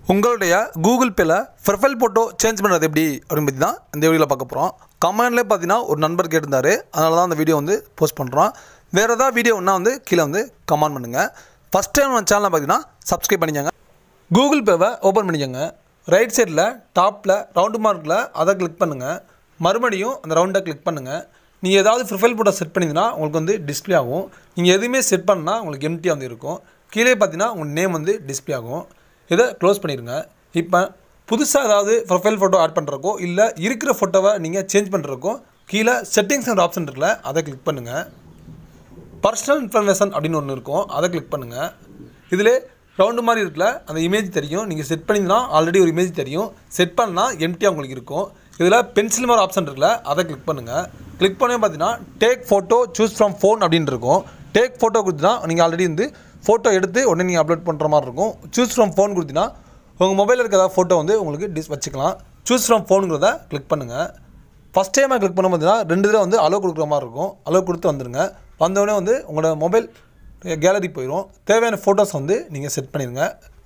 உங்களுடைய கூகுள் பேல profile photo change பண்ணுறது எப்படி அப்படின்னு பற்றி தான் இந்த வீடியோவில் பார்க்க போகிறோம் கமெண்ட்லேயே பார்த்தீங்கன்னா ஒரு நண்பர் கேட்டிருந்தாரு அதனால தான் அந்த வீடியோ வந்து போஸ்ட் பண்ணுறோம் வேறு ஏதாவது வீடியோ ஒன்றா வந்து கீழே வந்து கமெண்ட் பண்ணுங்கள் ஃபஸ்ட் டைம் நம்ம சேனலை பார்த்தீங்கன்னா சப்ஸ்கிரைப் பண்ணிக்கோங்க கூகுள் பேவை ஓப்பன் பண்ணிக்கோங்க ரைட் சைடில் டாப்பில் ரவுண்டு மார்க்கில் அதை கிளிக் பண்ணுங்கள் மறுபடியும் அந்த ரவுண்டை கிளிக் பண்ணுங்கள் நீங்கள் ஏதாவது ப்ரொஃபைல் ஃபோட்டோ செட் பண்ணிங்கன்னா உங்களுக்கு வந்து டிஸ்ப்ளே ஆகும் நீங்கள் எதுவுமே செட் பண்ணால் உங்களுக்கு எம்டியாக வந்து இருக்கும் கீழே பார்த்தீங்கன்னா உங்கள் நேம் வந்து டிஸ்ப்ளே ஆகும் இதை க்ளோஸ் பண்ணிடுங்க இப்போ புதுசாக ஏதாவது ப்ரொஃபைல் ஃபோட்டோ ஆட் பண்ணுறக்கோ இல்லை இருக்கிற ஃபோட்டோவை நீங்கள் சேஞ்ச் பண்ணுறக்கோ கீழே செட்டிங்ஸ்ன்ற ஆப்ஷன் இருக்குல்ல அதை கிளிக் பண்ணுங்கள் பர்சனல் இன்ஃபர்மேஷன் அப்படின்னு ஒன்று இருக்கும் அதை கிளிக் பண்ணுங்கள் இதில் ரவுண்டு மாதிரி இருக்குல்ல அந்த இமேஜ் தெரியும் நீங்கள் செட் பண்ணிங்கன்னா ஆல்ரெடி ஒரு இமேஜ் தெரியும் செட் பண்ணால் எம்டியாக உங்களுக்கு இருக்கும் இதில் பென்சில் மாதிரி ஆப்ஷன் இருக்குல்ல அதை கிளிக் பண்ணுங்கள் கிளிக் பண்ணி பார்த்தீங்கன்னா take photo choose from phone அப்படின்னு இருக்கும் டேக் ஃபோட்டோ கொடுத்தீங்கன்னா நீங்கள் ஆல்ரெடி வந்து ஃபோட்டோ எடுத்து உடனே நீங்கள் அப்லோட் பண்ணுற மாதிரி இருக்கும் சூஸ் ஃப்ரம் ஃபோன் கொடுத்தீங்கன்னா உங்கள் மொபைலில் இருக்க ஏதாவது ஃபோட்டோ வந்து உங்களுக்கு டிஸ் வச்சுக்கலாம் சூஸ் ஃப்ரம் ஃபோனுங்கிறத கிளிக் பண்ணுங்கள் ஃபஸ்ட் டைமாக கிளிக் பண்ண பார்த்தீங்கன்னா ரெண்டு தடவை வந்து அலோ கொடுக்குற மாதிரி இருக்கும் அலோ கொடுத்து வந்துடுங்க வந்தோடனே வந்து உங்களோட மொபைல் கேலரி போயிடும் தேவையான ஃபோட்டோஸ் வந்து நீங்கள் செட் பண்ணிடுங்க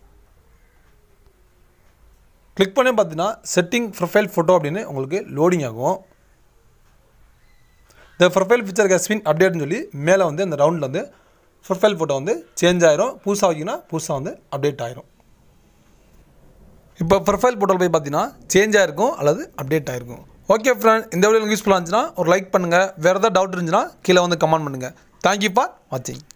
கிளிக் பண்ணி பார்த்தீங்கன்னா செட்டிங் ப்ரொஃபைல் ஃபோட்டோ அப்படின்னு உங்களுக்கு லோடிங் ஆகும் இந்த ப்ரொஃபைல் பிக்சர் கஸ்பின் அப்டேட்னு சொல்லி மேலே வந்து அந்த ரவுண்டில் வந்து ப்ரொஃபைல் ஃபோட்டோ வந்து சேஞ்ச் ஆயிரும் புதுசாக வைக்கிங்கன்னா புதுசாக வந்து அப்டேட் ஆயிரும் இப்போ ப்ரொஃபைல் ஃபோட்டோவில் போய் பார்த்தீங்கன்னா சேஞ்ச் ஆயிருக்கும் அல்லது அப்டேட் ஆயிருக்கும் ஓகே ஃப்ரெண்ட் இந்த வீடியோ யூஸ்ஃபுல்லாக இருந்துச்சுன்னா ஒரு லைக் பண்ணுங்கள் வேறு ஏதாவது டவுட் இருந்துச்சுன்னா கீழே வந்து கமெண்ட் பண்ணுங்கள் தேங்க்யூ ஃபார் வாட்சிங்